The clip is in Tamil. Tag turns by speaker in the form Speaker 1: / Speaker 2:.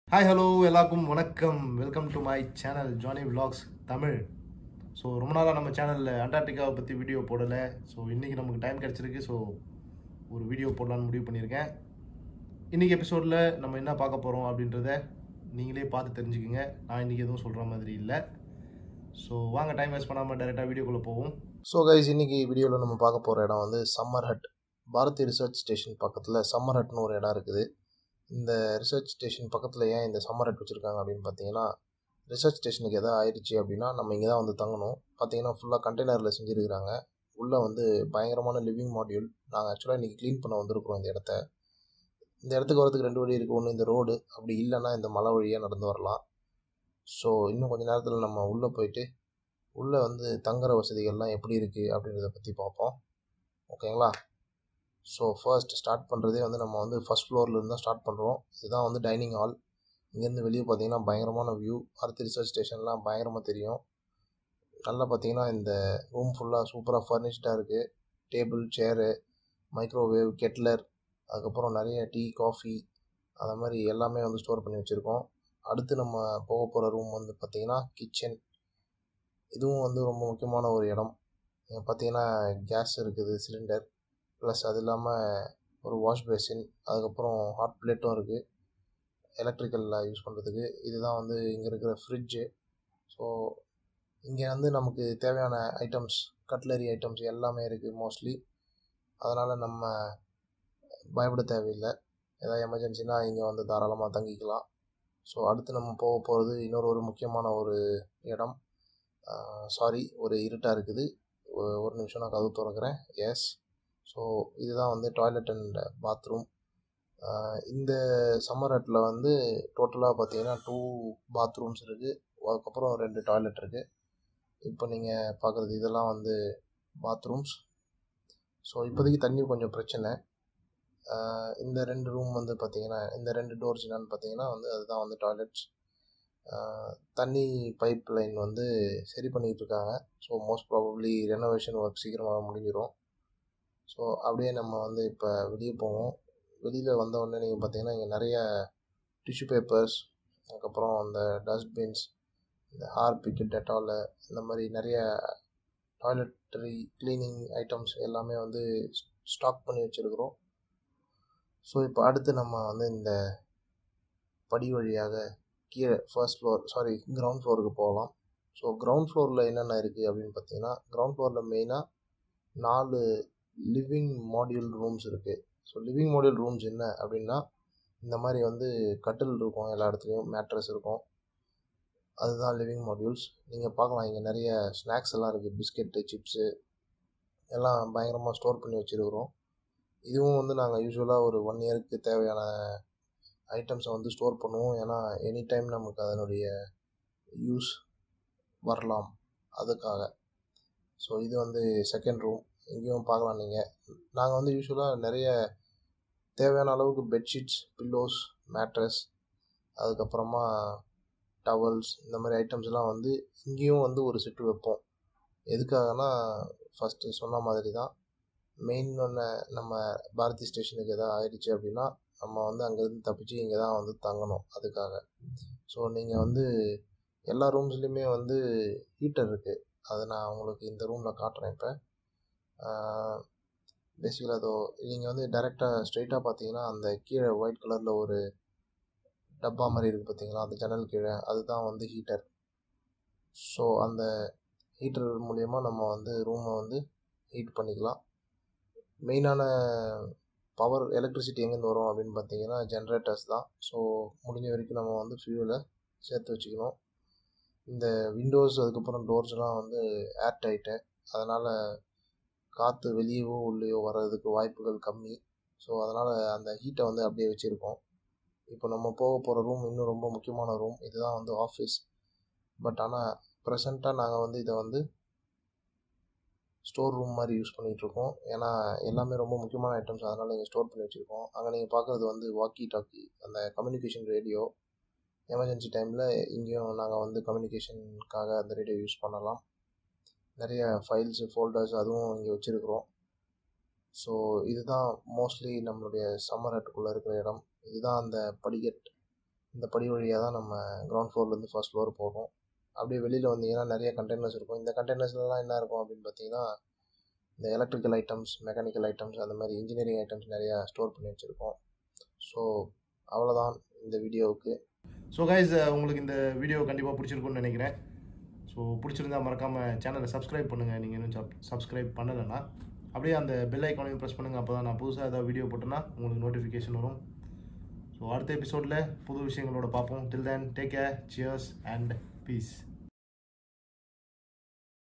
Speaker 1: ஹாய் ஹலோ எல்லாருக்கும் வணக்கம் welcome to my channel Johnny vlogs Tamil so ரொம்ப நாளாக நம்ம சேனலில் அண்டார்டிகாவை பற்றி வீடியோ போடலை ஸோ இன்றைக்கி நமக்கு டைம் கிடச்சிருக்கு ஸோ ஒரு வீடியோ போடலான்னு முடிவு பண்ணியிருக்கேன் இன்றைக்கி எபிசோடில் நம்ம என்ன பார்க்க போகிறோம் அப்படின்றத நீங்களே பார்த்து தெரிஞ்சுக்குங்க நான் இன்றைக்கி எதுவும் சொல்கிற மாதிரி இல்லை ஸோ வாங்க டைம் வேஸ்ட் பண்ணாமல் டேரெக்டாக வீடியோக்குள்ளே போவோம் ஸோ கைஸ் இன்றைக்கி வீடியோவில் நம்ம பார்க்க போகிற இடம் வந்து summer hut Bharati research station பக்கத்தில் சம்மர் ஹட்னு ஒரு இடம் இருக்குது இந்த ரிசர்ச் ஸ்டேஷன் பக்கத்தில் ஏன் இந்த சம்மர் ஹட் வச்சுருக்காங்க அப்படின்னு பார்த்தீங்கன்னா ரிசர்ச் ஸ்டேஷனுக்கு எதாவது ஆயிடுச்சு அப்படின்னா நம்ம இங்கே தான் வந்து தங்கணும் பார்த்தீங்கன்னா ஃபுல்லாக கண்டெய்னரில் செஞ்சுருக்கிறாங்க உள்ளே வந்து பயங்கரமான லிவிங் மாடியூல் நாங்கள் ஆக்சுவலாக இன்றைக்கி க்ளீன் பண்ண வந்திருக்கிறோம் இந்த இடத்த இந்த இடத்துக்கு வரதுக்கு ரெண்டு வழி இருக்குது ஒன்று இந்த ரோடு அப்படி இல்லைன்னா இந்த மலை வழியாக நடந்து வரலாம் ஸோ இன்னும் கொஞ்ச நேரத்தில் நம்ம உள்ளே போயிட்டு உள்ளே வந்து தங்குற வசதிகள்லாம் எப்படி இருக்குது அப்படின்றத பற்றி பார்ப்போம் ஓகேங்களா ஸோ ஃபர்ஸ்ட் ஸ்டார்ட் பண்ணுறதே வந்து நம்ம வந்து ஃபஸ்ட் ஃப்ளோர்லேருந்து தான் ஸ்டார்ட் பண்ணுறோம் இதுதான் வந்து டைனிங் ஹால் இங்கேருந்து வெளியே பார்த்தீங்கன்னா பயங்கரமான வியூ அடுத்த ரிசர்ச் ஸ்டேஷன்லாம் பயங்கரமாக தெரியும் நல்லா பார்த்தீங்கன்னா இந்த ரூம் ஃபுல்லாக சூப்பராக ஃபர்னிஷ்டாக இருக்குது டேபிள் சேரு மைக்ரோவேவ் கெட்லர் அதுக்கப்புறம் நிறைய டீ காஃபி அந்த மாதிரி எல்லாமே வந்து ஸ்டோர் பண்ணி வச்சுருக்கோம் அடுத்து நம்ம போக போகிற ரூம் வந்து பார்த்திங்கன்னா கிச்சன் இதுவும் வந்து ரொம்ப முக்கியமான ஒரு இடம் இங்க பார்த்தீங்கன்னா கேஸ் இருக்குது சிலிண்டர் ப்ளஸ் அது இல்லாமல் ஒரு வாஷ் பேசின் அதுக்கப்புறம் ஹாட் பிளேட்டும் இருக்குது எலக்ட்ரிக்கலில் யூஸ் பண்ணுறதுக்கு இதுதான் வந்து இங்கே இருக்கிற ஃப்ரிட்ஜு ஸோ இங்கே வந்து நமக்கு தேவையான ஐட்டம்ஸ் கட்லரி ஐட்டம்ஸ் எல்லாமே இருக்குது மோஸ்ட்லி அதனால் நம்ம பயப்பட தேவையில்லை ஏதாவது எமர்ஜென்சினா இங்கே வந்து தாராளமாக தங்கிக்கலாம் ஸோ அடுத்து நம்ம போக போகிறது இன்னொரு ஒரு முக்கியமான ஒரு இடம் சாரி ஒரு இருட்டாக இருக்குது ஒ- ஒரு நிமிஷம் நான் கதவு திறக்கிறேன் எஸ் ஸோ இதுதான் வந்து டாய்லெட் அண்ட் பாத்ரூம் இந்த சம்மர் ஹட்டில் வந்து டோட்டலாக பார்த்தீங்கன்னா டூ பாத்ரூம்ஸ் இருக்குது அதுக்கப்புறம் ரெண்டு டாய்லெட் இருக்குது இப்போ நீங்கள் பார்க்குறது இதெல்லாம் வந்து பாத்ரூம்ஸ் ஸோ இப்போதைக்கு தண்ணி கொஞ்சம் பிரச்சனை ஆஹ் இந்த ரெண்டு ரூம் வந்து பார்த்தீங்கன்னா இந்த ரெண்டு டோர்ஸ் என்னன்னு பார்த்தீங்கன்னா வந்து அதுதான் வந்து டாய்லெட்ஸ் தண்ணி பைப் லைன் வந்து சரி பண்ணிக்கிட்டு இருக்காங்க so most probably renovation work சீக்கிரமாக முடிஞ்சிடும் ஸோ அப்படியே நம்ம வந்து இப்போ வெளியே போவோம் வெளியில் வந்த உடனே நீங்கள் பார்த்தீங்கன்னா இங்கே நிறைய டிஷ்யூ பேப்பர்ஸ் அதுக்கப்புறம் அந்த டஸ்ட்பின்ஸ் இந்த ஹார்பிக்கு டெட்டாலு இந்த மாதிரி நிறைய டாய்லெட்டரி க்ளீனிங் ஐட்டம்ஸ் எல்லாமே வந்து ஸ்டாக் பண்ணி வச்சுருக்குறோம் ஸோ இப்போ அடுத்து நம்ம வந்து இந்த படி வழியாக கீழே ஃபர்ஸ்ட் ஃப்ளோர் சாரி கிரவுண்ட் ஃப்ளோருக்கு போகலாம் ஸோ கிரவுண்ட் ஃப்ளோரில் என்னென்ன இருக்குது அப்படின்னு பார்த்தீங்கன்னா கிரவுண்ட் ஃப்ளோரில் மெயினாக நாலு லிவிங் மாடியூல் ரூம்ஸ் இருக்குது ஸோ லிவிங் மாடியூல் ரூம்ஸ் என்ன அப்படின்னா இந்த மாதிரி வந்து கட்டில் இருக்கும் எல்லா இடத்துலையும் மேட்ரஸ் இருக்கும் அதுதான் லிவிங் மாடியூல்ஸ் நீங்கள் பார்க்கலாம் இங்கே நிறைய ஸ்நாக்ஸ் எல்லாம் இருக்குது பிஸ்கெட்டு சிப்ஸு எல்லாம் பயங்கரமாக ஸ்டோர் பண்ணி வச்சுருக்குறோம் இதுவும் வந்து நாங்கள் யூஸ்வலாக ஒரு ஒன் இயருக்கு தேவையான ஐட்டம்ஸை வந்து ஸ்டோர் பண்ணுவோம் ஏன்னா எனி டைம் நமக்கு அதனுடைய யூஸ் வரலாம் அதுக்காக ஸோ இது வந்து செகண்ட் ரூம் இங்கேயும் பார்க்கலாம் நீங்கள் நாங்கள் வந்து யூஸ்வலாக நிறைய தேவையான அளவுக்கு பெட்ஷீட்ஸ் பில்லோஸ் மேட்ரஸ் அதுக்கப்புறமா டவல்ஸ் இந்த மாதிரி ஐட்டம்ஸ்லாம் வந்து இங்கேயும் வந்து ஒரு செட்டு வைப்போம் எதுக்காகனா ஃபஸ்ட்டு சொன்ன மாதிரி தான் மெயின் ஒன்று நம்ம பாரதி ஸ்டேஷனுக்கு எதாவது ஆயிடுச்சு அப்படின்னா நம்ம வந்து அங்கேருந்து தப்பிச்சு இங்கே தான் வந்து தங்கணும் அதுக்காக ஸோ நீங்கள் வந்து எல்லா ரூம்ஸ்லேயுமே வந்து ஹீட்டர் இருக்குது அதை நான் உங்களுக்கு இந்த ரூமில் காட்டுறேன் இப்போ பேசிக்கலாக அதோ நீங்கள் வந்து டைரெக்டாக ஸ்ட்ரைட்டாக பார்த்தீங்கன்னா அந்த கீழே ஒயிட் கலரில் ஒரு டப்பா மாதிரி இருக்குது பார்த்தீங்களா அந்த ஜன்னல் கீழே அதுதான் வந்து ஹீட்டர் ஸோ அந்த ஹீட்டர் மூலயமா நம்ம வந்து ரூமை வந்து ஹீட் பண்ணிக்கலாம் மெயினான பவர் எலக்ட்ரிசிட்டி எங்கேருந்து வரும் அப்படின்னு பார்த்தீங்கன்னா ஜென்ரேட்டர்ஸ் தான் ஸோ முடிஞ்ச வரைக்கும் நம்ம வந்து ஃபியூலை சேர்த்து வச்சுக்கணும் இந்த விண்டோஸ் அதுக்கப்புறம் டோர்ஸ்லாம் வந்து ஏர் டைட்டு அதனால் காற்று வெளியவோ உள்ளேயோ வர்றதுக்கு வாய்ப்புகள் கம்மி ஸோ அதனால் அந்த ஹீட்டை வந்து அப்படியே வச்சுருக்கோம் இப்போ நம்ம போக போகிற ரூம் இன்னும் ரொம்ப முக்கியமான ரூம் இதுதான் வந்து ஆஃபீஸ் பட் ஆனால் ப்ரெசண்ட்டாக நாங்கள் வந்து இதை வந்து ஸ்டோர் ரூம் மாதிரி யூஸ் பண்ணிகிட்ருக்கோம் ஏன்னா எல்லாமே ரொம்ப முக்கியமான ஐட்டம்ஸ் அதனால் இங்கே ஸ்டோர் பண்ணி வச்சுருக்கோம் அங்கே நீங்கள் பார்க்குறது வந்து வாக்கி டாக்கி அந்த கம்யூனிகேஷன் ரேடியோ எமர்ஜென்சி டைமில் இங்கேயும் நாங்கள் வந்து கம்யூனிகேஷனுக்காக அந்த ரேடியோ யூஸ் பண்ணலாம் நிறைய ஃபைல்ஸு ஃபோல்டர்ஸ் அதுவும் இங்கே வச்சுருக்குறோம் ஸோ இதுதான் மோஸ்ட்லி நம்மளுடைய சம்மர் ஹட்டுக்குள்ளே இருக்கிற இடம் இதுதான் அந்த படிக்கட் இந்த படி வழியாக தான் நம்ம கிரவுண்ட் ஃப்ளோர்லேருந்து ஃபர்ஸ்ட் ஃப்ளோர் போகிறோம் அப்படியே வெளியில் வந்தீங்கன்னா நிறைய கண்டெய்னர்ஸ் இருக்கும் இந்த கண்டெய்னர்ஸ்லாம் என்ன இருக்கும் அப்படின்னு பார்த்தீங்கன்னா இந்த எலக்ட்ரிக்கல் ஐட்டம்ஸ் மெக்கானிக்கல் ஐட்டம்ஸ் அந்த மாதிரி இன்ஜினியரிங் ஐட்டம்ஸ் நிறையா ஸ்டோர் பண்ணி வச்சுருக்கோம் ஸோ அவ்வளோதான் இந்த வீடியோவுக்கு ஸோ கைஸ் உங்களுக்கு இந்த வீடியோ கண்டிப்பாக பிடிச்சிருக்கும்னு நினைக்கிறேன் ஸோ பிடிச்சிருந்தா மறக்காமல் சேனலை சப்ஸ்கிரைப் பண்ணுங்கள் நீங்கள் இன்னும் சப் சப்ஸ்கிரைப் பண்ணலைன்னா அப்படியே அந்த பெல் ஐக்கானையும் ப்ரெஸ் பண்ணுங்கள் அப்போ தான் நான் புதுசாக ஏதாவது வீடியோ போட்டேன்னா உங்களுக்கு நோட்டிஃபிகேஷன் வரும் ஸோ அடுத்த எபிசோடில் புது விஷயங்களோட பார்ப்போம் till then take care cheers and piece